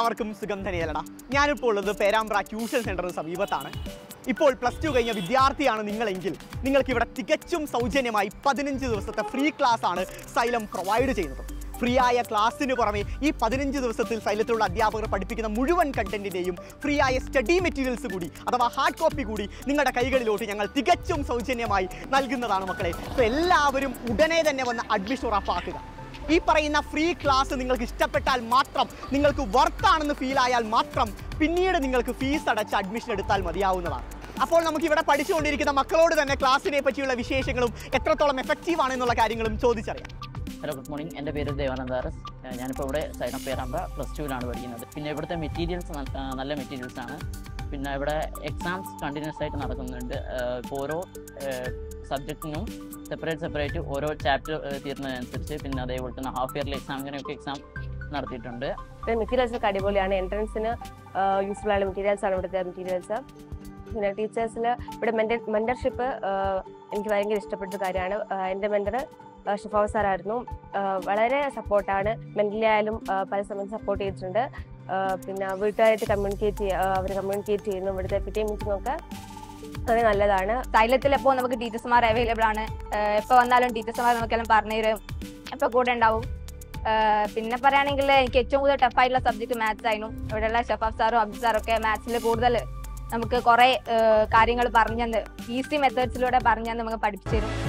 എല്ലാവർക്കും സുഖം തന്നെയല്ലടാ ഞാനിപ്പോൾ ഉള്ളത് പേരാമ്പ്ര ട്യൂഷൻ സെന്ററിന് സമീപത്താണ് ഇപ്പോൾ പ്ലസ് ടു കഴിഞ്ഞ വിദ്യാർത്ഥിയാണ് നിങ്ങളെങ്കിൽ നിങ്ങൾക്ക് ഇവിടെ തികച്ചും സൗജന്യമായി പതിനഞ്ച് ദിവസത്തെ ഫ്രീ ക്ലാസ് ആണ് സൈലം പ്രൊവൈഡ് ചെയ്യുന്നത് ഫ്രീ ആയ ക്ലാസ്സിന് പുറമെ ഈ പതിനഞ്ച് ദിവസത്തിൽ സൈലത്തിലുള്ള അധ്യാപകർ പഠിപ്പിക്കുന്ന മുഴുവൻ കണ്ടന്റിന്റെയും ഫ്രീ ആയ സ്റ്റഡി മെറ്റീരിയൽസ് കൂടി അഥവാ ഹാർഡ് കോപ്പി കൂടി നിങ്ങളുടെ കൈകളിലോട്ട് ഞങ്ങൾ തികച്ചും സൗജന്യമായി നൽകുന്നതാണ് മക്കളെ അപ്പോൾ എല്ലാവരും ഉടനെ തന്നെ വന്ന് അഡ്മിഷൻ ഉറപ്പാക്കുക ഈ പറയുന്ന ഫ്രീ ക്ലാസ് നിങ്ങൾക്ക് ഇഷ്ടപ്പെട്ടാൽ മാത്രം നിങ്ങൾക്ക് വർത്താണെന്ന് ഫീൽ ആയാൽ മാത്രം പിന്നീട് നിങ്ങൾക്ക് ഫീസ് അടച്ച് അഡ്മിഷൻ എടുത്താൽ മതിയാവുന്നതാണ് അപ്പോൾ നമുക്ക് ഇവിടെ പഠിച്ചുകൊണ്ടിരിക്കുന്ന മക്കളോട് തന്നെ ക്ലാസ്സിനെ പറ്റിയുള്ള വിശേഷങ്ങളും എത്രത്തോളം എഫക്റ്റീവ് ആണെന്നുള്ള കാര്യങ്ങളും ചോദിച്ചറിയാം ഹലോ ഗുഡ് മോർണിംഗ് എൻ്റെ പേര് ദേവാനന്ദ ആർ എസ് ഏഹ് ഞാനിപ്പോൾ ഇവിടെ സൈനം പേരാമ്പ പ്ലസ് ടുവിലാണ് പഠിക്കുന്നത് പിന്നെ ഇവിടുത്തെ മെറ്റീരിയൽസ് നല്ല മെറ്റീരിയൽസ് ആണ് പിന്നെ ഇവിടെ എക്സാംസ് കണ്ടിന്യൂസ് ആയിട്ട് നടക്കുന്നുണ്ട് ഏഹ് ഇപ്പോൾ ഓരോ സബ്ജക്റ്റിനും സെപ്പറേറ്റ് സെപ്പറേറ്റ് ഓരോ ചാപ്റ്റർ തീരുന്നതനുസരിച്ച് പിന്നെ അതേപോലെ തന്നെ ഹാഫ് ഇയർലി എക്സാമിനൊക്കെ എക്സാം നടത്തിയിട്ടുണ്ട് മെറ്റീരിയൽസ് ഒക്കെ അടിപൊളിയാണ് എൻട്രൻസിന് യൂസ്ഫുൾ ആയ മെറ്റീരിയൽസ് ആണ് ഇവിടുത്തെ മെറ്റീരിയൽസ് പിന്നെ ടീച്ചേഴ്സിൽ ഇവിടെ മെന്റർഷിപ്പ് എനിക്ക് ഭയങ്കര ഇഷ്ടപ്പെട്ട കാര്യമാണ് എൻ്റെ മെന്റർ ഷിഫാവ് സാറായിരുന്നു ആഹ് വളരെ സപ്പോർട്ടാണ് മെന്റലി ആയാലും ആഹ് പല സമയത്ത് സപ്പോർട്ട് ചെയ്തിട്ടുണ്ട് ആഹ് പിന്നെ വീട്ടുകാരായിട്ട് കമ്മ്യൂണിക്കേറ്റ് അവർ കമ്മ്യൂണിക്കേറ്റ് ചെയ്യുന്നു ഇവിടുത്തെ പി ടി മീറ്റിംഗ് ഒക്കെ വളരെ നല്ലതാണ് സൈലത്തിൽ ഇപ്പോൾ നമുക്ക് ടീച്ചേഴ്സുമാർ അവൈലബിൾ ആണ് എപ്പോൾ വന്നാലും ടീച്ചേഴ്സുമാർ നമുക്കെല്ലാം പറഞ്ഞു തരും എപ്പോൾ കൂടെ ഉണ്ടാവും ഏഹ് പിന്നെ പറയുകയാണെങ്കിൽ എനിക്ക് ഏറ്റവും കൂടുതൽ ടഫായിട്ടുള്ള സബ്ജക്ട് മാത്സ് ആയിരുന്നു ഇവിടെയുള്ള ഷഫാഫ് സാറും അബ്ദു സാറും ഒക്കെ മാത്സിൽ കൂടുതൽ നമുക്ക് കുറേ കാര്യങ്ങൾ പറഞ്ഞു തന്ന് ഈസി മെത്തേഡ്സിലൂടെ പറഞ്ഞു തന്ന് നമുക്ക് പഠിപ്പിച്ചു തരും